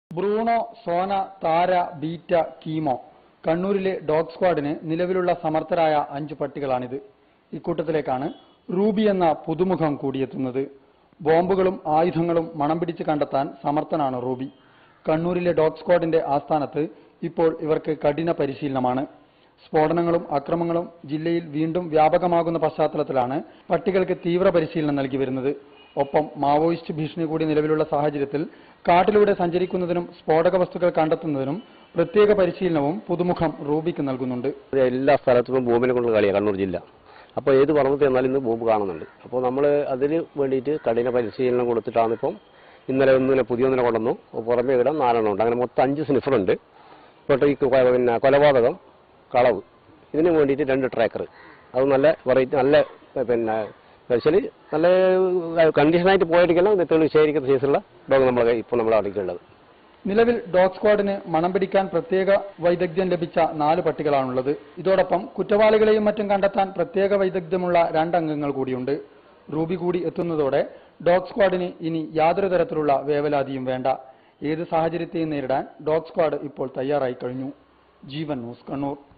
Bruno Sona Tara ബീറ്റ കീമോ കണ്ണൂരിലെ ഡോഗ് സ്ക്വാഡിന് നിലവിലുള്ള സമർത്ഥരായ അഞ്ചു പട്ടികളാണിത് ഇക്കൂട്ടത്തിലേക്കാണ് റൂബി എന്ന പുതുമുഖം കൂടിയെത്തുന്നത് ബോംബുകളും ആയുധങ്ങളും മണം പിടിച്ച് കണ്ടെത്താൻ സമർത്ഥനാണ് റൂബി കണ്ണൂരിലെ ഡോഗ് സ്ക്വാഡിന്റെ ആസ്ഥാനത്ത് ഇപ്പോൾ ഇവർക്ക് കഠിന പരിശീലനമാണ് സ്ഫോടനങ്ങളും അക്രമങ്ങളും ജില്ലയിൽ വീണ്ടും വ്യാപകമാകുന്ന പശ്ചാത്തലത്തിലാണ് പട്ടികൾക്ക് തീവ്ര പരിശീലനം നൽകി വരുന്നത് ഒപ്പം മാവോയിസ്റ്റ് ഭീഷണി കൂടി നിലവിലുള്ള സാഹചര്യത്തിൽ കാട്ടിലൂടെ സഞ്ചരിക്കുന്നതിനും സ്ഫോടക വസ്തുക്കൾ കണ്ടെത്തുന്നതിനും പ്രത്യേക പരിശീലനവും പുതുമുഖം റൂബിക്ക് നൽകുന്നുണ്ട് ഇത് എല്ലാ സ്ഥലത്തും ബോംബിനെ കൊണ്ടുള്ള കളിയാണ് കണ്ണൂർ ജില്ല അപ്പോൾ ഏത് പറമ്പത്ത് ചെന്നാലും ഇന്ന് ബോംബ് കാണുന്നുണ്ട് അപ്പോൾ നമ്മൾ അതിന് വേണ്ടിയിട്ട് കഠിന പരിശീലനം കൊടുത്തിട്ടാണ് ഇപ്പം ഇന്നലെ ഒന്നിനെ പുതിയ ഒന്നിനെ കൊണ്ടുവന്നു അപ്പോൾ പുറമേ ഇടാൻ നാലെണ്ണം ഉണ്ട് അങ്ങനെ മൊത്തം അഞ്ച് സ്നിഫറുണ്ട് ഇപ്പോൾ ഈ കൊ- പിന്നെ കൊലപാതകം കളവ് ഇതിന് വേണ്ടിയിട്ട് രണ്ട് ട്രാക്കർ അത് നല്ല വെറൈറ്റി നല്ല പിന്നെ സ്പെഷ്യലി നല്ല കണ്ടീഷനായിട്ട് പോയിരിക്കണം ഇത് തെളിവ് ശേഖരിക്കുന്ന സൈസുള്ള ഡോഗ് നമ്മളെ ഇപ്പോൾ നമ്മളെ അടുക്കുള്ളത് നിലവിൽ ഡോഗ് സ്ക്വാഡിന് മണം പിടിക്കാൻ പ്രത്യേക വൈദഗ്ധ്യം ലഭിച്ച നാല് പട്ടികളാണുള്ളത് ഇതോടൊപ്പം കുറ്റവാളികളെയും മറ്റും കണ്ടെത്താൻ പ്രത്യേക വൈദഗ്ധ്യമുള്ള രണ്ടംഗങ്ങൾ കൂടിയുണ്ട് റൂബി കൂടി എത്തുന്നതോടെ ഡോഗ് സ്ക്വാഡിന് ഇനി യാതൊരു തരത്തിലുള്ള വേവലാതിയും വേണ്ട ഏത് സാഹചര്യത്തെയും നേരിടാൻ ഡോഗ് സ്ക്വാഡ് ഇപ്പോൾ തയ്യാറായി കഴിഞ്ഞു ജീവൻ ന്യൂസ് കണ്ണൂർ